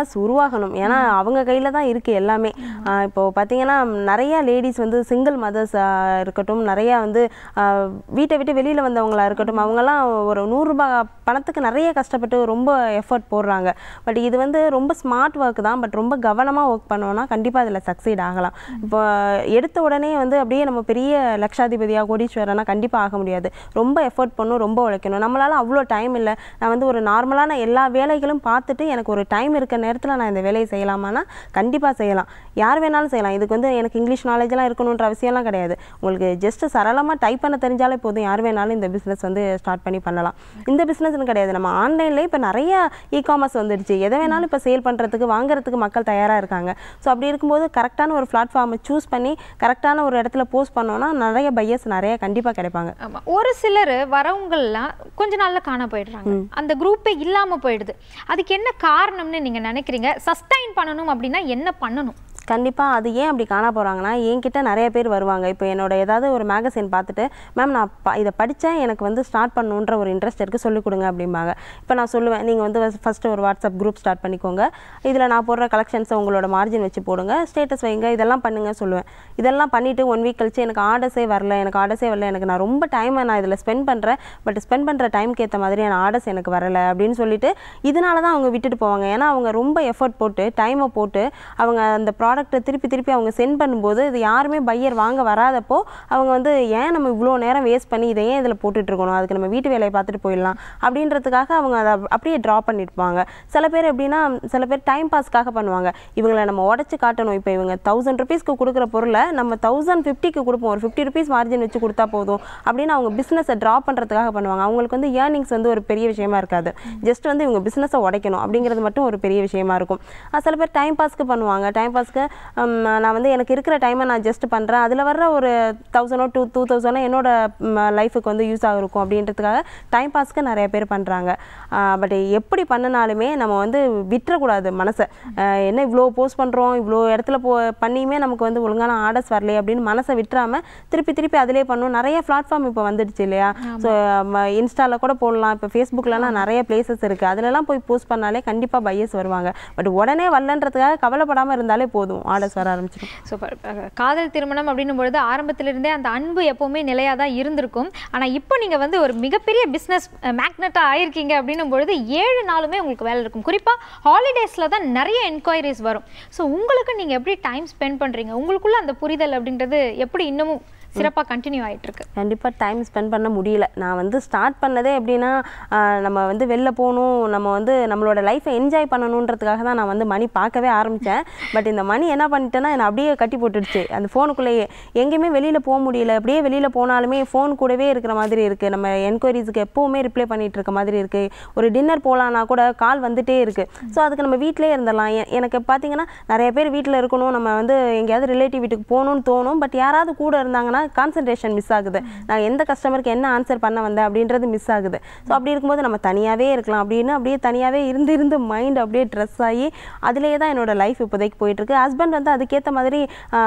பாஸ் உருவாகணும் ஏன்னா அவங்க கையில் தான் இருக்குது எல்லாமே ஆஹ் இப்போ பார்த்தீங்கன்னா நிறைய லேடிஸ் வந்து சிங்கிள் மதர்ஸ் இருக்கட்டும் நிறைய வந்து ஆஹ் வீட்டை விட்டு வெளியில் வந்தவங்களா இருக்கட்டும் அவங்கெல்லாம் ஒரு நூறுரூபா பணத்துக்கு நிறைய கஷ்டப்பட்டு ரொம்ப எஃபர்ட் போடுறாங்க பட் இது வந்து ரொம்ப ஸ்மார்ட் ஒர்க் தான் பட் ரொம்ப கவனமாக ஒர்க் பண்ணோன்னா கண்டிப்பாக அதில் சக்சீட் ஆகலாம் இப்போ எடுத்த உடனே வந்து அப்படியே நம்ம பெரிய லட்சாதிபதியாக கோடீஸ்வரனா கண்டிப்பாக ஆக முடியாது ரொம்ப எஃபர்ட் பண்ணணும் ரொம்ப உழைக்கணும் நம்மளால அவ்வளோ டைம் இல்லை நான் வந்து ஒரு நார்மலான எல்லா வேலைகளும் பார்த்துட்டு எனக்கு ஒரு டைம் இருக்க நேரத்தில் நான் இந்த வேலையை செய்யலாமான்னா கண்டிப்பாக செய்யலாம் யார் வேணாலும் செய்யலாம் இதுக்கு வந்து எனக்கு இங்கிலீஷ் நாலேஜ்லாம் இருக்கணுன்ற அவசியம்லாம் கிடையாது உங்களுக்கு ஜஸ்ட் சரளமாக டைப் பண்ண தெரிஞ்சாலே போதும் யார் வேணாலும் இந்த பிஸ்னஸ் வந்து ஸ்டார்ட் பண்ணி பண்ணலாம் இந்த பிஸ்னஸ்னு கிடையாது நம்ம ஆன்லைன்லேயே இப்போ நிறைய இ காமர்ஸ் வந்துடுச்சு எதை வேணாலும் இப்போ சேல் பண்ணுறதுக்கு வாங்குறதுக்கு மக்கள் தயாராக இருக்காங்க ஸோ அப்படி இருக்கும்போது கரெக்டான ஒரு பிளாட்ஃபார்மை சூஸ் பண்ணி கரெக்டான ஒரு இடத்துல போஸ்ட் பண்ணோன்னா நிறைய பையர்ஸ் நிறைய கண்டிப்பாக கிடைப்பாங்க ஆமா ஒரு சிலர் வரவங்கெல்லாம் கொஞ்ச நாள்ல காண போயிடுறாங்க அந்த குரூப்பே இல்லாம போயிடுது அதுக்கு என்ன காரணம்னு நீங்க நினைக்கிறீங்க சஸ்டைன் பண்ணணும் அப்படின்னா என்ன பண்ணணும் கண்டிப்பாக அது ஏன் அப்படி காண போகிறாங்கன்னா என்கிட்ட நிறைய பேர் வருவாங்க இப்போ என்னோட ஏதாவது ஒரு மேகசின் பார்த்துட்டு மேம் நான் ப இதை படித்தேன் எனக்கு வந்து ஸ்டார்ட் பண்ணணுன்ற ஒரு இன்ட்ரெஸ்ட் இருக்குது சொல்லிக் கொடுங்க அப்படிம்பாங்க இப்போ நான் சொல்லுவேன் நீங்கள் வந்து ஃபஸ்ட்டு ஒரு வாட்ஸ்அப் குரூப் ஸ்டார்ட் பண்ணிக்கோங்க இதில் நான் போடுற கலெக்ஷன்ஸை உங்களோட மார்ஜின் வச்சு போடுங்க ஸ்டேட்டஸ் வைங்க இதெல்லாம் பண்ணுங்க சொல்லுவேன் இதெல்லாம் பண்ணிவிட்டு ஒன் வீக் கழிச்சு எனக்கு ஆர்டர்ஸே வரல எனக்கு ஆர்டர்ஸே வரல எனக்கு நான் ரொம்ப டைமை நான் இதில் ஸ்பெண்ட் பண்ணுறேன் பட் ஸ்பெண்ட் பண்ணுற டைம்க்கு ஏற்ற மாதிரியான ஆர்டர்ஸ் எனக்கு வரல அப்படின்னு சொல்லிட்டு இதனால தான் அவங்க விட்டுட்டு போவாங்க ஏன்னா அவங்க ரொம்ப எஃபர்ட் போட்டு டைமை போட்டு அவங்க அந்த ப்ராடக்ட்டை திருப்பி திருப்பி அவங்க சென்ட் பண்ணும்போது இது யாருமே பையர் வாங்க வராதப்போ அவங்க வந்து ஏன் நம்ம இவ்வளோ நேரம் வேஸ்ட் பண்ணி இதை ஏன் இதில் போட்டுட்டு இருக்கணும் அதுக்கு நம்ம வீட்டு வேலையை பார்த்துட்டு போயிடலாம் அப்படின்றதுக்காக அவங்க அதை அப்~ அப்படியே ட்ரா பண்ணிருப்பாங்க சில பேர் எப்படின்னா சில பேர் டைம் பாஸ்க்காக பண்ணுவாங்க இவங்களை நம்ம உடச்சி காட்டணும் இப்போ இவங்க தௌசண்ட் ருபீஸ்க்கு கொடுக்குற பொருளை நம்ம தௌசண்ட் ஃபிஃப்டிக்கு கொடுப்போம் ஒரு ஃபிஃப்டி ருபீஸ் மார்ஜின் வச்சு கொடுத்தா போதும் அப்படின்னு அவங்க பிஸ்னஸை ட்ரா பண்ணுறதுக்காக பண்ணுவாங்க அவங்களுக்கு வந்து ஏர்னிங்ஸ் வந்து ஒரு பெரிய விஷயமா இருக்காது ஜஸ்ட் வந்து இவங்க பிஸ்னஸை உடைக்கணும் அப்படிங்கிறது மட்டும் ஒரு பெரிய விஷயமா இருக்கும் அஹ் சில பேர் டைம் பாஸ்க்கு பண்ணுவாங்க டைம் பாஸ்க்கு நான் வந்து எனக்கு இருக்கிற டைமை நான் ஜஸ்ட் பண்ணுறேன் அதில் வர்ற ஒரு தௌசண்டோ டூ டூ தௌசண்டோ என்னோட லைஃபுக்கு வந்து யூஸ் ஆகிருக்கும் அப்படின்றதுக்காக டைம் பாஸ்க்கு நிறைய பேர் பண்ணுறாங்க பட் எப்படி பண்ணினாலுமே நம்ம வந்து விட்டுறக்கூடாது மனசை அஹ் என்ன இவ்வளோ போஸ்ட் பண்ணுறோம் இவ்வளோ இடத்துல போ பண்ணியுமே நமக்கு வந்து ஒழுங்கான ஆர்டர்ஸ் வரலையே அப்படின்னு மனசை விட்டுறாம திருப்பி திருப்பி அதிலே பண்ணணும் நிறைய பிளாட்ஃபார்ம் இப்போ வந்துடுச்சு இல்லையா ஸோ இன்ஸ்டாவில் கூட போடலாம் இப்போ ஃபேஸ்புக்லலாம் நிறைய பிளேசஸ் இருக்குது அதுலலாம் போய் போஸ்ட் பண்ணாலே கண்டிப்பாக பையர்ஸ் வருவாங்க பட் உடனே வரலன்றதுக்காக கவலைப்படாமல் இருந்தாலே போதும் ஆர்டர்ஸ் வர ஆரம்பிச்சிடும் சூப்பர் அஹ் காதல் திருமணம் அப்படின்னும் பொழுது ஆரம்பத்திலிருந்தே அந்த அன்பு எப்பவுமே நிலையாக தான் இருந்திருக்கும் ஆனால் இப்போ நீங்கள் வந்து ஒரு மிகப்பெரிய பிஸ்னஸ் மேக்னெட்டாக ஆயிருக்கீங்க அப்படின்னும் பொழுது ஏழு நாளுமே உங்களுக்கு வேலை இருக்கும் குறிப்பாக ஹாலிடேஸில் தான் நிறைய என்கொயரிஸ் வரும் ஸோ உங்களுக்கு நீங்கள் எப்படி டைம் ஸ்பெண்ட் பண்ணுறீங்க உங்களுக்குள்ள அந்த புரிதல் அப்படின்றது எப்படி இன்னமும் சிறப்பாக கண்டினியூ ஆயிட்டு இருக்கு கண்டிப்பாக டைம் ஸ்பெண்ட் பண்ண முடியல நான் வந்து ஸ்டார்ட் பண்ணதே எப்படின்னா ஆஹ் நம்ம வந்து வெளில போகணும் நம்ம வந்து நம்மளோட லைஃப்பை என்ஜாய் பண்ணணுன்றதுக்காக தான் நான் வந்து மணி பார்க்கவே ஆரம்பித்தேன் பட் இந்த மணி என்ன பண்ணிட்டேன்னா என்னை அப்படியே கட்டி போட்டுடுச்சு அந்த ஃபோனுக்குள்ளேயே எங்கேயுமே வெளியில் போக முடியல அப்படியே வெளியில் போனாலுமே ஃபோன் கூடவே இருக்கிற மாதிரி இருக்குது நம்ம என்கொயரிஸ்க்கு எப்போவுமே ரிப்ளை பண்ணிட்டு இருக்க மாதிரி இருக்குது ஒரு டின்னர் போகலான்னா கூட கால் வந்துட்டே இருக்குது ஸோ அதுக்கு நம்ம வீட்டிலே இருந்துடலாம் எ- எனக்கு பார்த்தீங்கன்னா நிறைய பேர் வீட்டில் இருக்கணும் நம்ம வந்து எங்கேயாவது ரிலேட்டிவ் வீட்டுக்கு போகணும்னு தோணும் பட் யாராவது கூட இருந்தாங்கன்னா கான்சன்ட்ரேஷன் மிஸ் ஆகுது நான் எந்த கஸ்டமருக்கு என்ன ஆன்சர் பண்ண வந்தேன் அப்படின்றது மிஸ் ஆகுது ஸோ அப்படி இருக்கும்போது நம்ம தனியாகவே இருக்கலாம் அப்படின்னு அப்படியே தனியாகவே இருந்து இருந்து மைண்ட் அப்படியே ட்ரெஸ் ஆகி அதிலேயே தான் என்னோட லைஃப் இப்போதைக்கு போயிட்டுருக்கு ஹஸ்பண்ட் வந்து அதுக்கேற்ற மாதிரி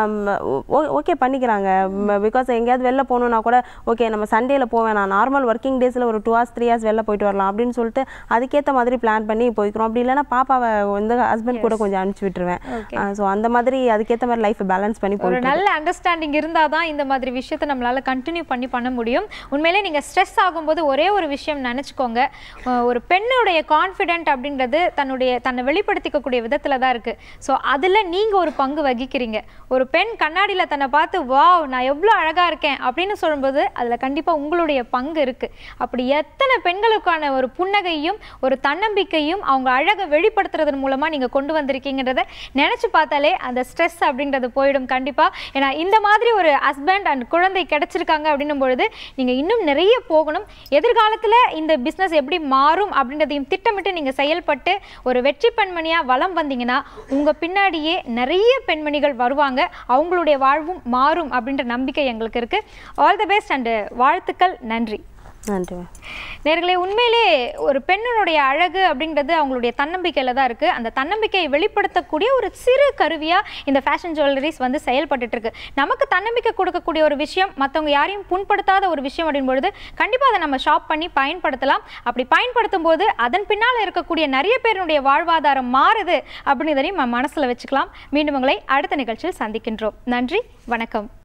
ஓகே பண்ணிக்கிறாங்க பிகாஸ் எங்கேயாவது வெளில போகணுன்னா கூட ஓகே நம்ம சண்டேல போவேன் நான் நார்மல் ஒர்க்கிங் டேஸில் ஒரு டூ ஹவர்ஸ் த்ரீ ஹவர்ஸ் வெளில போயிட்டு வரலாம் அப்படின்னு சொல்லிட்டு அதுக்கேற்ற மாதிரி பிளான் பண்ணி போய்க்கிறோம் அப்படி இல்லைன்னா பாப்பாவை வந்து ஹஸ்பண்ட் கூட கொஞ்சம் அனுப்பிச்சி விட்டுருவேன் Okay. ஸோ அந்த மாதிரி அதுக்கேற்ற மாதிரி லைஃப் பேலன்ஸ் பண்ணி ஒரு போயிட்டு நல்ல அண்டர்ஸ்டாண்டிங் இருந்தால் தான் இந்த மாதிரி விஷயத்தை நம்மளால கண்டினியூ பண்ணி பண்ண முடியும் உண்மையிலே நீங்கள் ஸ்ட்ரெஸ் ஆகும்போது ஒரே ஒரு விஷயம் நினச்சிக்கோங்க ஒரு பெண்ணுடைய கான்ஃபிடென்ட் அப்படின்றது தன்னுடைய தன்னை வெளிப்படுத்திக்கக்கூடிய விதத்தில் தான் இருக்குது ஸோ அதில் நீங்கள் ஒரு பங்கு வகிக்கிறீங்க ஒரு பெண் கண்ணாடியில் தன்னை பார்த்து வாவ் நான் எவ்வளோ அழகாக இருக்கேன் அப்படின்னு சொல்லும்போது அதில் கண்டிப்பாக உங்களுடைய பங்கு இருக்குது அப்படி எத்தனை பெண்களுக்கான ஒரு புன்னகையும் ஒரு தன்னம்பிக்கையும் அவங்க அழகை வெளிப்படுத்துறதன் மூலமாக நீங்கள் கொண்டு வந்திருக்கீங்கன்றதை நினச்சி பார்த்தாலே அந்த ஸ்ட்ரெஸ் அப்படின்றது போயிடும் கண்டிப்பாக ஏன்னா இந்த மாதிரி ஒரு ஹஸ்பண்ட் அண்ட் குழந்தை கிடைச்சிருக்காங்க அப்படின்னும் பொழுது நீங்கள் இன்னும் நிறைய போகணும் எதிர்காலத்தில் இந்த பிஸ்னஸ் எப்படி மாறும் அப்படின்றதையும் திட்டமிட்டு நீங்கள் செயல்பட்டு ஒரு வெற்றி பெண்மணியாக வலம் வந்தீங்கன்னா உங்கள் பின்னாடியே நிறைய பெண்மணிகள் வருவாங்க அவங்களுடைய வாழ்வும் மாறும் அப்படின்ற நம்பிக்கை எங்களுக்கு இருக்குது ஆல் த பெஸ்ட் அண்டு வாழ்த்துக்கள் நன்றி நன்றி மேம் நேர்களே உண்மையிலே ஒரு பெண்ணினுடைய அழகு அப்படின்றது அவங்களுடைய தன்னம்பிக்கையில தான் இருக்கு அந்த தன்னம்பிக்கையை வெளிப்படுத்தக்கூடிய ஒரு சிறு கருவியா இந்த ஃபேஷன் ஜுவல்லரிஸ் வந்து செயல்பட்டுட்டு இருக்கு நமக்கு தன்னம்பிக்கை கொடுக்கக்கூடிய ஒரு விஷயம் மற்றவங்க யாரையும் புண்படுத்தாத ஒரு விஷயம் அப்படின் பொழுது கண்டிப்பா அதை நம்ம ஷாப் பண்ணி பயன்படுத்தலாம் அப்படி பயன்படுத்தும் போது அதன் பின்னால இருக்கக்கூடிய நிறைய பேருடைய வாழ்வாதாரம் மாறுது அப்படின்றதையும் நம்ம மனசுல வச்சுக்கலாம் மீண்டும் உங்களை அடுத்த நிகழ்ச்சியில் சந்திக்கின்றோம் நன்றி வணக்கம்